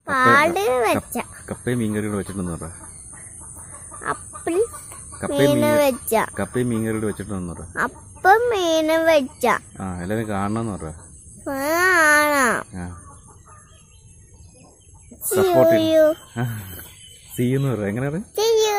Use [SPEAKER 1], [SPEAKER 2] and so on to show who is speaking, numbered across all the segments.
[SPEAKER 1] പാട് വെച്ച
[SPEAKER 2] കപ്പയും മീൻകറി കൂടെ വെച്ചിട്ടുണ്ടെന്ന് പറ
[SPEAKER 1] അപ്പിൾ
[SPEAKER 2] കപ്പയും
[SPEAKER 1] മീന്
[SPEAKER 2] മീൻ
[SPEAKER 1] വെച്ച
[SPEAKER 2] കപ്പയും മീൻകറി കൂടെ വെച്ചിട്ടുണ്ടെന്ന് പറ
[SPEAKER 1] അപ്പം മീന് വെച്ച
[SPEAKER 2] ആ എല്ലാവരും കാണണമെന്ന് പറ
[SPEAKER 1] കാണാം
[SPEAKER 2] ആ സപ്പോർട്ട്
[SPEAKER 1] ചെയ്യൂ
[SPEAKER 2] സി എന്ന് പറ എങ്ങനെയാണ്
[SPEAKER 1] ചെയ്യൂ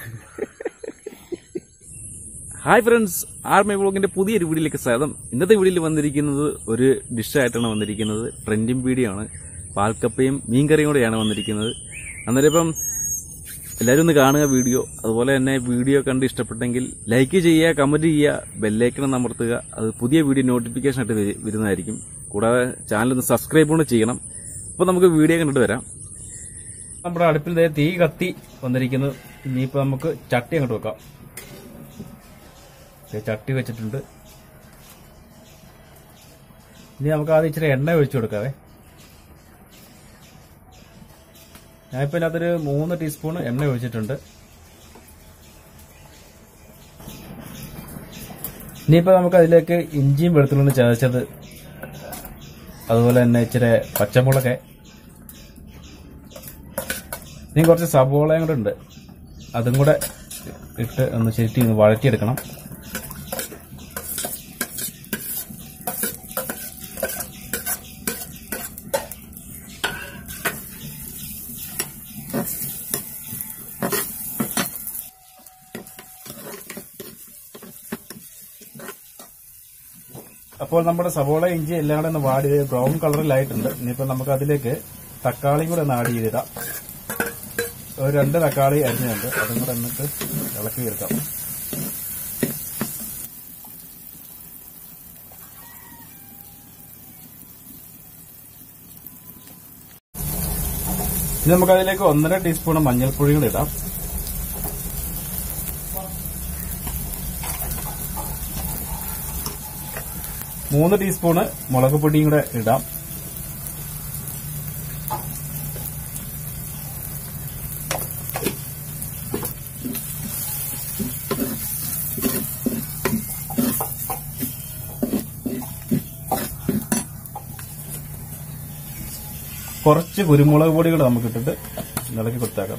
[SPEAKER 2] ഹായ് ഫ്രണ്ട്സ് ആർമി ബ്ലോഗിന്റെ പുതിയൊരു വീഡിയോയിലേക്ക് സ്വാഗതം ഇന്നത്തെ വീഡിയോയിൽ വന്നിരിക്കുന്നത് ഒരു ഡിഷായിട്ടാണ് വന്നിരിക്കുന്നത് ഫ്രഞ്ചും വീഡിയോ ആണ് പാൽക്കപ്പയും മീൻകറിയും കൂടെയാണ് വന്നിരിക്കുന്നത് അന്നേരം ഇപ്പം എല്ലാവരും ഒന്ന് കാണുക വീഡിയോ അതുപോലെ തന്നെ വീഡിയോ കണ്ട് ഇഷ്ടപ്പെട്ടെങ്കിൽ ലൈക്ക് ചെയ്യുക കമന്റ് ചെയ്യുക ബെല്ലൈക്കണം അമർത്തുക അത് പുതിയ വീഡിയോ നോട്ടിഫിക്കേഷൻ ആയിട്ട് വരു- വരുന്നതായിരിക്കും കൂടാതെ ചാനൽ ഒന്ന് സബ്സ്ക്രൈബ് കൂടെ ചെയ്യണം അപ്പോൾ നമുക്ക് വീഡിയോ കണ്ടിട്ട് വരാം നമ്മുടെ അടുപ്പിൽ ദേ തീ കത്തി വന്നിരിക്കുന്നു ഇനിയിപ്പോൾ നമുക്ക് ചട്ടി അങ്ങോട്ട് വെക്കാം ദേ ചട്ടി വെച്ചിട്ടുണ്ട് ഇനി നമുക്ക് ആദ്യം ഇച്ചിരി എണ്ണ ഒഴിച്ചു കൊടുക്കാവേ ഞാനിപ്പോൾ ഇതിനകത്തൊരു മൂന്ന് ടീസ്പൂൺ എണ്ണ ഒഴിച്ചിട്ടുണ്ട് ഇനിയിപ്പോൾ നമുക്ക് അതിലേക്ക് ഇഞ്ചിയും വെളുത്തുള്ളിയും ചതച്ചത് അതുപോലെ തന്നെ ഇച്ചിരി പച്ചമുളക് ഇനി കുറച്ച് സബോളയും കൂടെ ഉണ്ട് അതും കൂടെ ഇട്ട് ഒന്ന് ശരിക്കും ഒന്ന് വഴറ്റിയെടുക്കണം അപ്പോൾ നമ്മുടെ സവോള ഇഞ്ചി എല്ലാം കൂടെ ഒന്ന് വാടി ബ്രൗൺ കളറിലായിട്ടുണ്ട് ഇനിയിപ്പോൾ നമുക്ക് അതിലേക്ക് തക്കാളിയും കൂടെ ഒന്ന് ആഡ് ചെയ്തിടാം ഒരു രണ്ട് തക്കാളി അരിഞ്ഞുണ്ട് അതും കൂടെ എന്നിട്ട് ഇളക്കി ചേർക്കാം ഇനി നമുക്ക് അതിലേക്ക് ഒന്നര ടീസ്പൂൺ മഞ്ഞൾപ്പൊടി കൂടെ ഇടാം മൂന്ന് ടീസ്പൂണ് മുളക് പൊടിയും കൂടെ ഇടാം കുറച്ച് കുരുമുളക് പൊടി കൂടെ നമുക്ക് ഇട്ടിട്ട് ഇളക്കി കൊടുത്തേക്കാം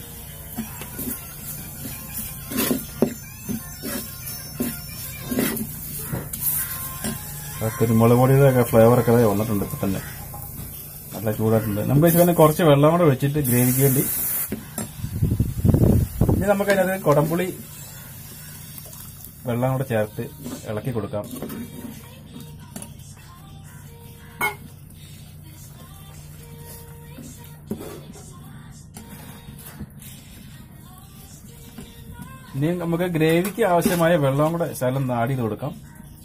[SPEAKER 2] ആ കുരുമുളക് പൊടിയുടെ ഒക്കെ ഫ്ലേവർ ഒക്കെ ദേ വന്നിട്ടുണ്ട് ഇപ്പൊ തന്നെ നല്ല ചൂടായിട്ടുണ്ട് നമുക്ക് ഇതിന് കുറച്ച് വെള്ളം കൂടെ ഒഴിച്ചിട്ട് ഗ്രേവിക്ക് വേണ്ടി ഇനി നമുക്ക് അതിനകത്ത് കൊടംപുളി വെള്ളം കൂടെ ചേർത്ത് ഇളക്കി കൊടുക്കാം ഇനി നമുക്ക് ഗ്രേവിക്ക് ആവശ്യമായ വെള്ളം കൂടെ ശകലം ആഡ് ചെയ്ത് കൊടുക്കാം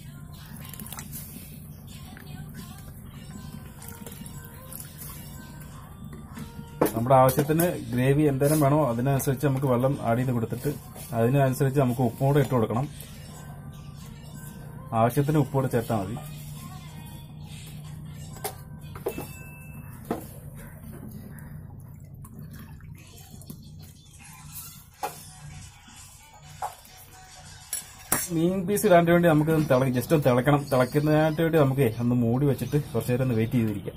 [SPEAKER 2] നമ്മുടെ ആവശ്യത്തിന് ഗ്രേവി എന്തേലും വേണോ അതിനനുസരിച്ച് നമുക്ക് വെള്ളം ആഡ് ചെയ്ത് കൊടുത്തിട്ട് അതിനനുസരിച്ച് നമുക്ക് ഉപ്പും കൂടെ ഇട്ട് കൊടുക്കണം ആവശ്യത്തിന് ഉപ്പ് കൂടെ ചേർത്താൽ മതി മീൻ പീസ് ഇടാൻ വേണ്ടി നമുക്ക് ജസ്റ്റ് ഒന്ന് തിളക്കണം തിളക്കുന്നതിനായിട്ട് വേണ്ടി നമുക്ക് ഒന്ന് മൂടി വെച്ചിട്ട് കുറച്ചു നേരം ഒന്ന് വെയിറ്റ് ചെയ്തിരിക്കാം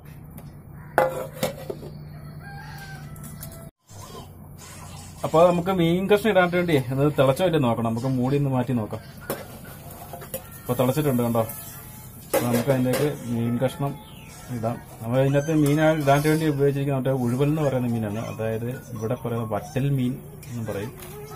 [SPEAKER 2] അപ്പോൾ നമുക്ക് മീൻ കഷ്ണം ഇടാൻ വേണ്ടി അത് തിളച്ചോ ഇല്ലേ നോക്കണം നമുക്ക് മൂടി ഒന്ന് മാറ്റി നോക്കാം അപ്പോൾ തിളച്ചിട്ടുണ്ട് കണ്ടോ അപ്പോൾ നമുക്ക് അതിലേക്ക് മീൻ കഷ്ണം ഇടാം നമ്മൾ അതിനകത്ത് മീൻ ഇടാൻ വേണ്ടി ഉപയോഗിച്ചിരിക്കുന്ന മറ്റേ ഉഴുവൽ എന്ന് പറയുന്ന മീനാണ് അതായത് ഇവിടെ പറയുന്ന വറ്റൽ മീൻ എന്ന് പറയും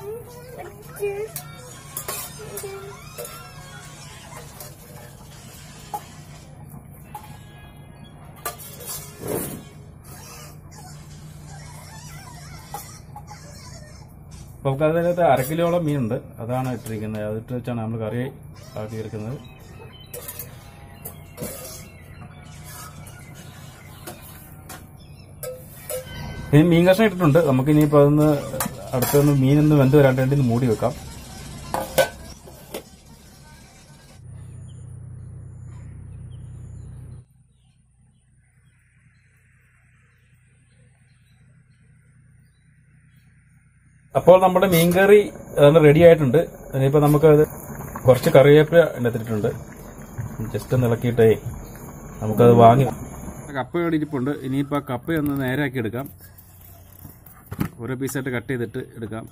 [SPEAKER 2] അപ്പോൾ നമുക്ക് അതിനകത്ത് അര കിലോളം മീനുണ്ട് അതാണ് ഇട്ടിരിക്കുന്നത് അതിട്ട് വെച്ചാണ് നമ്മൾ കറി ആക്കി എടുക്കുന്നത് ഇനി മീൻ കഷ്ണം ഇട്ടിട്ടുണ്ട് നമുക്ക് ഇനിയിപ്പോൾ അതൊന്ന് അടുത്തൊന്ന് മീനൊന്ന് വെന്ത് വരാൻ വേണ്ടി ഒന്ന് മൂടി വെക്കാം അപ്പോൾ നമ്മുടെ മീൻകറി റെഡി ആയിട്ടുണ്ട് ഇനിയിപ്പോ നമുക്ക് അത് കുറച്ച് കറിവേപ്പില എടുത്തിട്ടുണ്ട് ജസ്റ്റ് ഒന്ന് ഇളക്കിയിട്ടേ നമുക്കത് വാങ്ങി കപ്പയോടെ ഇരിപ്പുണ്ട് ഇനിയിപ്പോൾ ആ കപ്പയൊന്ന് നേരാക്കി എടുക്കാം ഓരോ പീസായിട്ട് കട്ട് ചെയ്തിട്ട് എടുക്കാം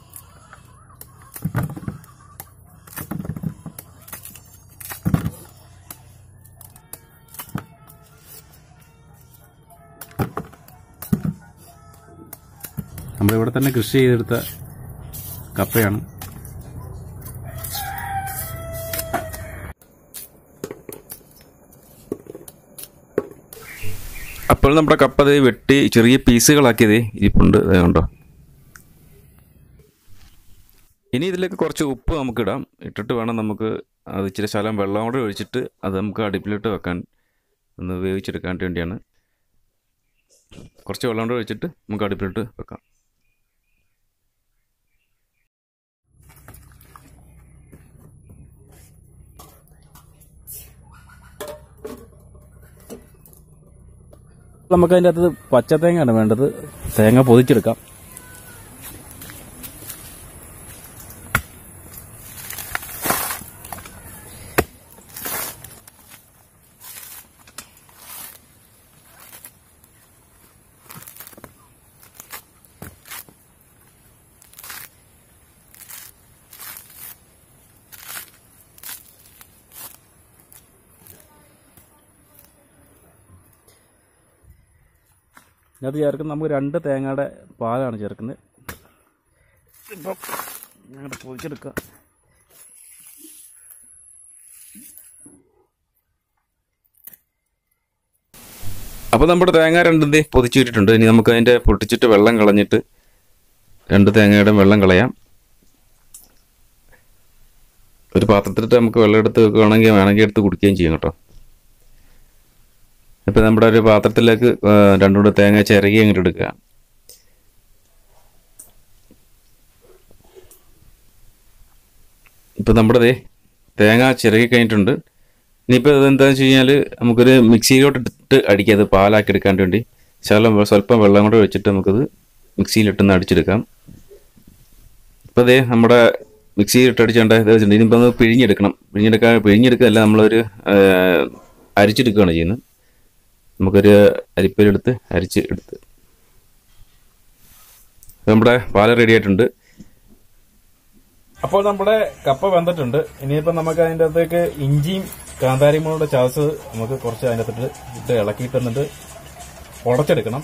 [SPEAKER 2] നമ്മളിവിടെ തന്നെ കൃഷി ചെയ്തെടുത്ത കപ്പയാണ് അപ്പോൾ നമ്മുടെ കപ്പ ദേ വെട്ടി ചെറിയ പീസുകളാക്കിയത് ഇരിപ്പുണ്ട് ദേ കണ്ടോ ഇനി ഇതിലേക്ക് കുറച്ച് ഉപ്പ് നമുക്ക് ഇടാം ഇട്ടിട്ട് വേണം നമുക്ക് അത് ഇച്ചിരി ശകലം വെള്ളം കൂടെ ഒഴിച്ചിട്ട് അത് നമുക്ക് അടുപ്പിലിട്ട് വെക്കാൻ ഒന്ന് വേവിച്ചെടുക്കാൻ വേണ്ടിയാണ് കുറച്ച് വെള്ളം കൂടെ ഒഴിച്ചിട്ട് നമുക്ക് അടുപ്പിലിട്ട് വെക്കാം നമുക്ക് അതിൻ്റെ അകത്ത് പച്ചത്തേങ്ങയാണ് വേണ്ടത് തേങ്ങ പൊതിച്ചെടുക്കാം ഇതിനകത്ത് ചേർക്കുന്നത് നമുക്ക് രണ്ട് തേങ്ങയുടെ പാലാണ് ചേർക്കുന്നത് ഇപ്പം ഞങ്ങളുടെ പൊതിച്ചെടുക്കുക അപ്പോൾ നമ്മുടെ തേങ്ങ രണ്ടും ദേ പൊതിച്ച് ഇട്ടിട്ടുണ്ട് ഇനി നമുക്ക് അതിൻ്റെ പൊട്ടിച്ചിട്ട് വെള്ളം കളഞ്ഞിട്ട് രണ്ട് തേങ്ങയുടെ വെള്ളം കളയാം ഒരു പാത്രത്തിലിട്ട് നമുക്ക് വെള്ളം എടുത്ത് വെക്കുകയാണെങ്കിൽ വേണമെങ്കിൽ എടുത്ത് കുടിക്കുകയും ചെയ്യും കേട്ടോ ഇപ്പം നമ്മുടെ ഒരു പാത്രത്തിലേക്ക് ആ, രണ്ടും കൂടെ തേങ്ങ ചിരകി അങ്ങോട്ട് എടുക്കുക ഇപ്പം നമ്മുടെ ദേ തേങ്ങ ചിരകി കഴിഞ്ഞിട്ടുണ്ട് ഇനിയിപ്പോൾ ഇതെന്താണെന്ന് വെച്ച് കഴിഞ്ഞാൽ നമുക്കൊരു മിക്സിയിലോട്ട് ഇട്ടിട്ട് അടിക്കുക അത് പാലാക്കി എടുക്കാൻ വേണ്ടി ശകലം വെ- സ്വല്പം വെള്ളം കൂടെ വെച്ചിട്ട് നമുക്കത് മിക്സിയിലിട്ടൊന്ന് അടിച്ചെടുക്കാം ഇപ്പോൾ ദേ നമ്മുടെ മിക്സിയിൽ ഇട്ടടിച്ചേണ്ട ഇത് വെച്ചിട്ടുണ്ട് ഇനിയിപ്പോൾ ഒന്ന് പിഴിഞ്ഞെടുക്കണം പിഴിഞ്ഞെടുക്കാൻ പിഴിഞ്ഞെടുക്കുകയല്ല നമ്മളൊരു ആ, അരിച്ചെടുക്കുകയാണ് ചെയ്യുന്നത് നമുക്കൊരു അരിപ്പയിലെടുത്ത് അരിച്ച് എടുത്ത് നമ്മുടെ പാല് റെഡി ആയിട്ടുണ്ട് അപ്പോൾ നമ്മുടെ കപ്പ വെന്തിട്ടുണ്ട് ഇനിയിപ്പോൾ നമുക്ക് അതിൻ്റെ അകത്തേക്ക് ഇഞ്ചിയും കാന്താരിമുളയുടെ ചാസ് നമുക്ക് കുറച്ച് അതിൻ്റെ അകത്തിട്ട് ഇട്ട് ഇളക്കിയിട്ട് എന്നിട്ട് ഉടച്ചെടുക്കണം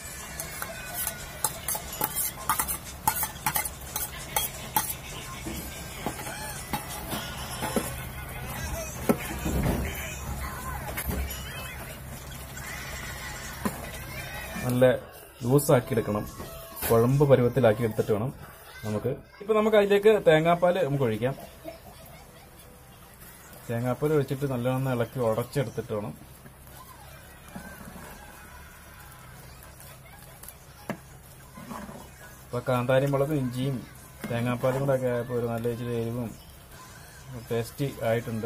[SPEAKER 2] നല്ല ലൂസാക്കി എടുക്കണം കുഴമ്പ് പരുവത്തിലാക്കി എടുത്തിട്ട് വേണം നമുക്ക് ഇപ്പൊ നമുക്ക് അതിലേക്ക് തേങ്ങാപ്പാൽ നമുക്ക് ഒഴിക്കാം തേങ്ങാപ്പാൽ ഒഴിച്ചിട്ട് നല്ലോണം ഇളക്കി ഉടച്ചെടുത്തിട്ട് വേണം ഇപ്പൊ കാന്താരി മുളകും ഇഞ്ചിയും തേങ്ങാപ്പാലും കൂടെ ഒക്കെ ആയപ്പോൾ ഒരു നല്ല ഇച്ചിരി എരിവും ടേസ്റ്റി ആയിട്ടുണ്ട്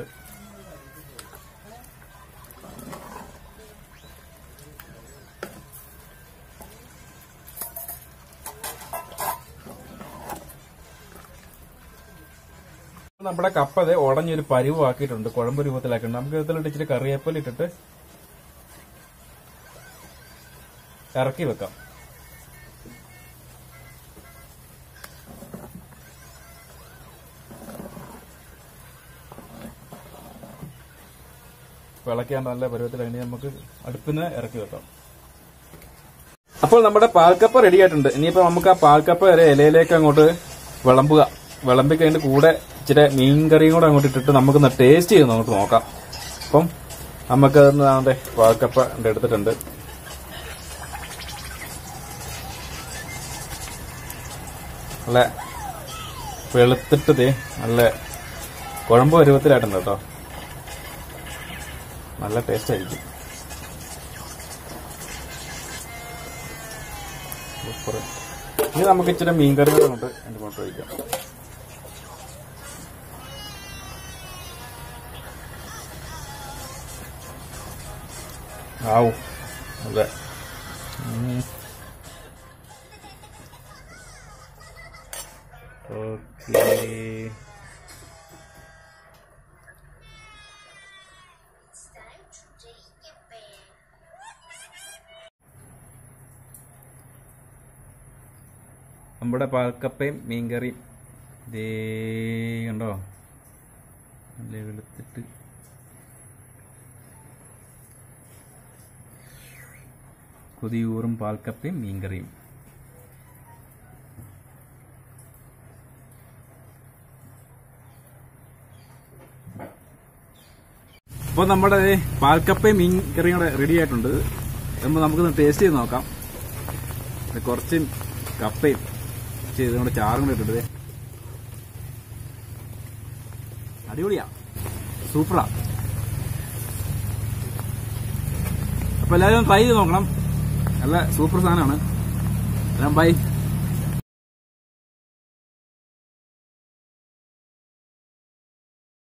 [SPEAKER 2] നമ്മുടെ കപ്പ അത് ഉടഞ്ഞൊരു പരിവാക്കിയിട്ടുണ്ട് കുഴമ്പ് രൂപത്തിലാക്കിയിട്ടുണ്ട് നമുക്ക് ഇതിലിട്ട് ഇച്ചിരി കറിവേപ്പില ഇട്ടിട്ട് ഇറക്കി വെക്കാം വിളക്കാൻ നല്ല പരുവത്തിലാക്കി നമുക്ക് അടുപ്പിൽ നിന്ന് ഇറക്കി വെക്കാം അപ്പോൾ നമ്മുടെ പാൽക്കപ്പ റെഡി ആയിട്ടുണ്ട് ഇനിയിപ്പോ നമുക്ക് ആ പാൽക്കപ്പ വരെ ഇലയിലേക്ക് അങ്ങോട്ട് വിളമ്പുക വിളമ്പി കഴിഞ്ഞിട്ട് കൂടെ ഇച്ചിരി മീൻ കറിയും കൂടെ അങ്ങോട്ട് ഇട്ടിട്ട് നമുക്കൊന്ന് ടേസ്റ്റ് ചെയ്ത് നമുക്ക് നോക്കാം അപ്പം നമുക്ക് അതെ പാൽക്കപ്പ ഉണ്ട് എടുത്തിട്ടുണ്ട് നല്ല വെളുത്തിട്ട് ദേ നല്ല കുഴമ്പ് പരുവത്തിലായിട്ടുണ്ട് കേട്ടോ നല്ല ടേസ്റ്റ് ആയിരിക്കും സൂപ്പർ ഇനി നമുക്ക് ഇച്ചിരി മീൻകറി കൂടെ കൊണ്ട് എൻ്റെ കൊണ്ട് ഒഴിക്കാം ആവു അതെ ഓക്കേ നമ്മുടെ പാൽക്കപ്പയും മീൻകറിയും ദേ കണ്ടോ നല്ല വെളുത്തിട്ട് കൊതിയൂറും പാൽക്കപ്പയും മീൻകറിയും അപ്പോൾ നമ്മുടെ ദേ പാൽക്കപ്പയും മീൻ കറിയും കൂടെ റെഡി ആയിട്ടുണ്ട് അപ്പോൾ നമുക്കൊന്ന് ടേസ്റ്റ് ചെയ്ത് നോക്കാം ഇത് കുറച്ച് കപ്പയും ചെയ്ത് നമ്മുടെ ചാറും കൂടെ ഇട്ടിട്ട് ദേ. അടിപൊളിയാ സൂപ്പറാ അപ്പൊ എല്ലാവരും ട്രൈ ചെയ്ത് നോക്കണം നല്ല സൂപ്പർ സാധനമാണ് ബൈ